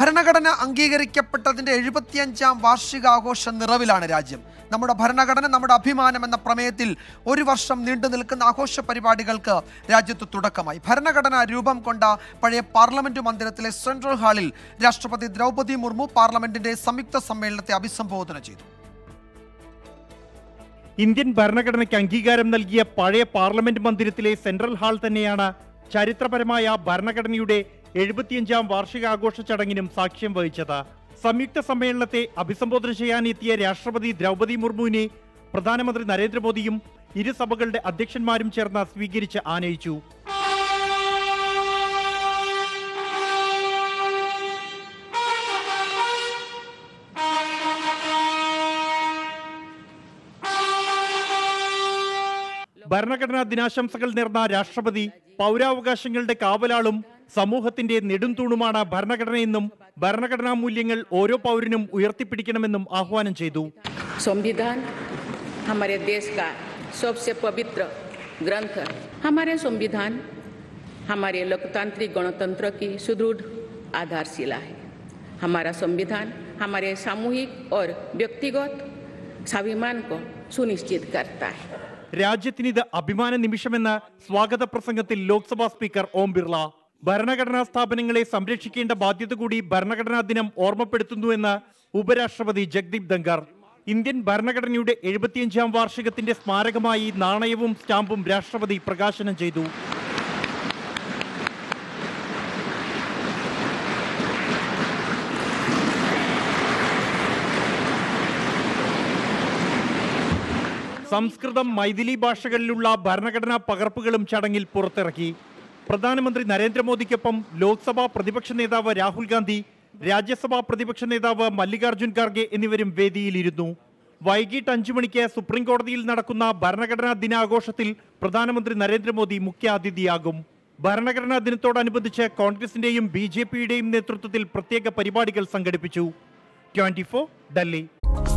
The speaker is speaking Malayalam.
ഭരണഘടന അംഗീകരിക്കപ്പെട്ടതിന്റെ എഴുപത്തിയഞ്ചാം വാർഷികാഘോഷ നിറവിലാണ് രാജ്യം നമ്മുടെ ഭരണഘടന നമ്മുടെ അഭിമാനം എന്ന പ്രമേയത്തിൽ ഒരു വർഷം നീണ്ടു നിൽക്കുന്ന ആഘോഷ പരിപാടികൾക്ക് രാജ്യത്ത് തുടക്കമായി ഭരണഘടന രൂപം കൊണ്ട പഴയ പാർലമെന്റ് മന്ദിരത്തിലെ സെൻട്രൽ ഹാളിൽ രാഷ്ട്രപതി ദ്രൗപദി മുർമു പാർലമെന്റിന്റെ സംയുക്ത സമ്മേളനത്തെ അഭിസംബോധന ചെയ്തു ഇന്ത്യൻ ഭരണഘടനയ്ക്ക് അംഗീകാരം നൽകിയ പഴയ പാർലമെന്റ് മന്ദിരത്തിലെ സെൻട്രൽ ഹാൾ തന്നെയാണ് ചരിത്രപരമായ ഭരണഘടനയുടെ എഴുപത്തിയഞ്ചാം വാർഷികാഘോഷ ചടങ്ങിനും സാക്ഷ്യം വഹിച്ചത് സംയുക്ത സമ്മേളനത്തെ അഭിസംബോധന ചെയ്യാനെത്തിയ രാഷ്ട്രപതി ദ്രൗപദി മുർമുവിനെ പ്രധാനമന്ത്രി നരേന്ദ്രമോദിയും ഇരു സഭകളുടെ അധ്യക്ഷന്മാരും ചേർന്ന് സ്വീകരിച്ച് ആനയിച്ചു ഭരണഘടനാ ദിനാശംസകൾ നേർന്ന രാഷ്ട്രപതി പൗരാവകാശങ്ങളുടെ കാവലാളും സമൂഹത്തിന്റെ നെടുംതൂണുമാണ് ഭരണഘടനയെന്നും ഭരണഘടനാ മൂല്യങ്ങൾ ഓരോ പൗരനും ഉയർത്തിപ്പിടിക്കണമെന്നും ആഹ്വാനം ചെയ്തു संविधान हमारे देश का सबसे पवित्र ग्रंथ है हमारे संविधान हमारे लोकतांत्रिक गणतंत्र की सुदृढ़ आधारशिला है हमारा संविधान हमारे सामूहिक और व्यक्तिगत स्वाभिमान को सुनिश्चित करता है രാജ്യത്തിനിത് അഭിമാന നിമിഷമെന്ന് സ്വാഗത പ്രസംഗത്തിൽ ലോക്സഭാ സ്പീക്കർ ഓം ബിർള ഭരണഘടനാ സ്ഥാപനങ്ങളെ സംരക്ഷിക്കേണ്ട ബാധ്യത കൂടി ഭരണഘടനാ ദിനം ഓർമ്മപ്പെടുത്തുന്നുവെന്ന് ഉപരാഷ്ട്രപതി ജഗ്ദീപ് ധങ്കർ ഇന്ത്യൻ ഭരണഘടനയുടെ എഴുപത്തിയഞ്ചാം വാർഷികത്തിന്റെ സ്മാരകമായി നാണയവും സ്റ്റാമ്പും രാഷ്ട്രപതി പ്രകാശനം ചെയ്തു സംസ്കൃതം മൈഥിലി ഭാഷകളിലുള്ള ഭരണഘടനാ പകർപ്പുകളും ചടങ്ങിൽ പുറത്തിറക്കി പ്രധാനമന്ത്രി നരേന്ദ്രമോദിക്കൊപ്പം ലോക്സഭാ പ്രതിപക്ഷ നേതാവ് രാഹുൽ ഗാന്ധി രാജ്യസഭാ പ്രതിപക്ഷ നേതാവ് മല്ലികാർജുൻ ഖാർഗെ എന്നിവരും വേദിയിലിരുന്നു വൈകിട്ട് അഞ്ചു മണിക്ക് സുപ്രീം കോടതിയിൽ നടക്കുന്ന ഭരണഘടനാ ദിനാഘോഷത്തിൽ പ്രധാനമന്ത്രി നരേന്ദ്രമോദി മുഖ്യാതിഥിയാകും ഭരണഘടനാ ദിനത്തോടനുബന്ധിച്ച് കോൺഗ്രസിന്റെയും ബി ജെ പിയുടെയും നേതൃത്വത്തിൽ പ്രത്യേക പരിപാടികൾ സംഘടിപ്പിച്ചു ട്വന്റി ഡൽഹി